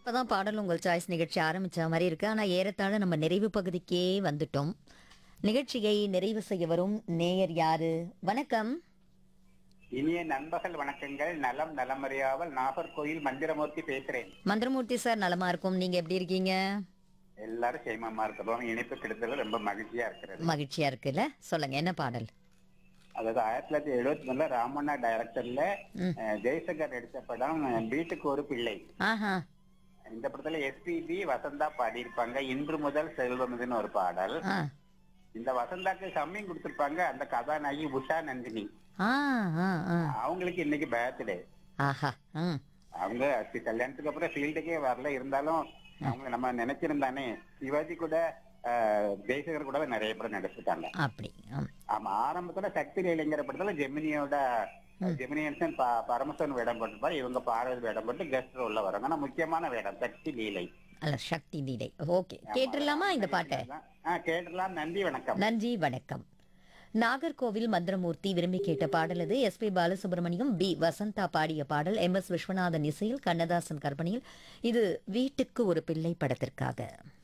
இப்பதான் பாடல் உங்கள் சாய்ஸ் நிகழ்ச்சி ஆரம்பிச்ச மாதிரி இருக்கு ஆனா ஏறத்தாழ நம்ம நிறைவு பகுதிக்கே வந்துட்டோம் நிகழ்ச்சியை நிறைவு செய்ய வரும் நேயர் யாரு வணக்கம் இனிய நண்பகல் வணக்கங்கள் நலம் நலமறியாவல் நாகர்கோயில் மந்திரமூர்த்தி பேசுறேன் மந்திரமூர்த்தி சார் நலமா இருக்கும் நீங்க எப்படி இருக்கீங்க எல்லாரும் சேமமா இருக்கிறோம் இணைப்பு கிடைத்தது ரொம்ப மகிழ்ச்சியா இருக்கிறது மகிழ்ச்சியா இருக்குல்ல சொல்லுங்க என்ன பாடல் அதாவது ஆயிரத்தி தொள்ளாயிரத்தி எழுபத்தி ஒண்ணுல ராமண்ணா டைரக்டர்ல ம். அஹ், ஜெய்சங்கர் நடித்த படம் அஹ், வீட்டுக்கு ஒரு பிள்ளை ஆஹா இந்த படத்துல எஸ்பிபி வசந்தா பாடியிருப்பாங்க இன்று முதல் செல்வமுதுன்னு ஒரு பாடல் ஆ இந்த வசந்தாக்கு சம்மிங் கொடுத்திருப்பாங்க அந்த கதாநாயகி உஷா நந்தினி ஆ ஆ ஆ அவங்களுக்கு இன்னைக்கு பர்த்டே ஆஹா ம் அவங்க சி- கல்யாணத்துக்கு அப்புறம் ஃபீல்டுக்கே வரல இருந்தாலும் அவங்க நம்ம நினைச்சிருந்தானே சிவாஜி கூட அஹ், ஜெய்சங்கர் கூட நிறைய படம் நடிச்சிருக்காங்க அப்படி ம். ஆமா ஆரம்பத்துல சக்தி இளைஞர படத்துல ஜெமினியோட ஜெமினியன்சன் ப- பரமசிவன் வேடம் போட்டிருப்பாரு இவங்க பார்வதி வேடம் போட்டு கெஸ்ட் ரோல்ல வராங்க ஆனா முக்கியமான வேடம் சக்தி லீலை அல்ல சக்தி லீலை ஓகே கேட்டுடலாமா இந்த பாட்டை ஆ கேட்டலாம் நன்றி வணக்கம் நன்றி வணக்கம் நாகர்கோவில் மந்திரமூர்த்தி விரும்பி கேட்ட பாடல் இது S P Balasubrahmanyam P Vasantha பாடிய பாடல் எம் எஸ் விஸ்வநாதன் இசையில் கண்ணதாசன் கற்பனையில் இது வீட்டுக்கு ஒரு பிள்ளை படத்திற்காக